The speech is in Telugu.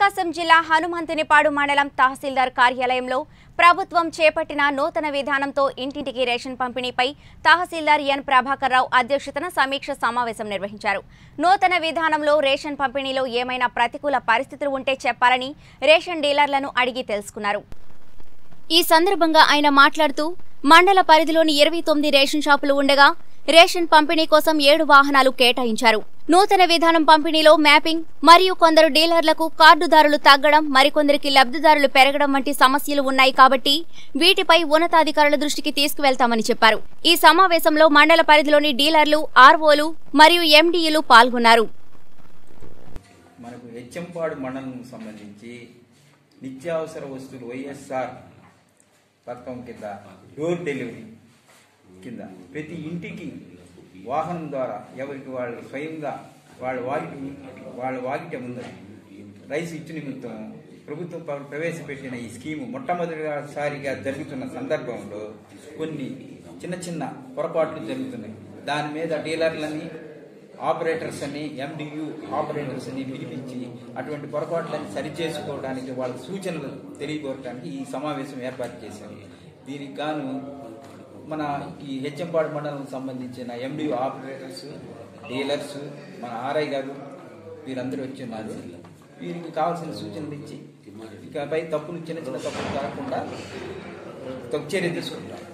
ప్రకాశం జిల్లా హనుమంతునిపాడు మండలం తహసీల్దార్ కార్యాలయంలో ప్రభుత్వం చేపట్టిన నూతన విధానంతో ఇంటింటికి రేషన్ పంపిణీపై తహసీల్దార్ ఎన్ ప్రభాకర్ రావు అధ్యక్షతన సమీక్ష సమావేశం నిర్వహించారు నూతన విధానంలో రేషన్ పంపిణీలో ఏమైనా ప్రతికూల పరిస్థితులు ఉంటే చెప్పాలని రేషన్ డీలర్లను అడిగి తెలుసుకున్నారు ఈ సందర్భంగా ఆయన మాట్లాడుతూ మండల పరిధిలోని ఇరవై తొమ్మిది రేషన్ షాపులు ఉండగా రేషన్ పంపిణీ కోసం ఏడు వాహనాలు కేటాయించారు నూతన విధానం పంపిణీలో మ్యాపింగ్ మరియు కొందరు డీలర్లకు కార్డుదారులు తగ్గడం మరికొందరికి లబ్ధిదారులు పెరగడం వంటి సమస్యలు ఉన్నాయి కాబట్టి వీటిపై ఉన్నతాధికారుల దృష్టికి తీసుకువెళ్తామని చెప్పారు ఈ సమావేశంలో మండల పరిధిలోని డీలర్లు ఆర్ఓలు మరియు ఎండీలు పాల్గొన్నారు మనకు హెచ్చంపాడు మండలం సంబంధించి నిత్యావసర వస్తువులు వైఎస్ఆర్ పథకం కింద డోర్ డెలివరీ కింద ప్రతి ఇంటికి వాహనం ద్వారా ఎవరికి వాళ్ళు స్వయంగా వాళ్ళ వాకిటి వాళ్ళ వాకిట ముందు రైస్ ఇచ్చిన నిమిత్తం ప్రభుత్వం ప్ర- ప్రవేశపెట్టిన ఈ స్కీము మొట్టమొదటిసారిగా జరుగుతున్న సందర్భంలో కొన్ని చిన్న చిన్న పొరపాట్లు జరుగుతున్నాయి దాని మీద డీలర్లని ఆపరేటర్స్ అని ఎండియు ఆపరేటర్స్ అని పిలిపించి అటువంటి పొరపాట్లను సరిచేసుకోవడానికి వాళ్ళ సూచనలు తెలియకోరడానికి ఈ సమావేశం ఏర్పాటు చేశారు దీనికి గాను మన ఈ హెచ్చంపాడు మండలం సంబంధించిన ఎండియు ఆపరేటర్స్ డీలర్స్ మన ఆర్ఐ గారు వీరందరూ వచ్చి ఉన్నారు వీరికి కావాల్సిన సూచనలు ఇచ్చి ఇకపై తప్పులు చిన్న చిన్న తప్పులు కాకుండా తగు చర్య తీసుకుంటాం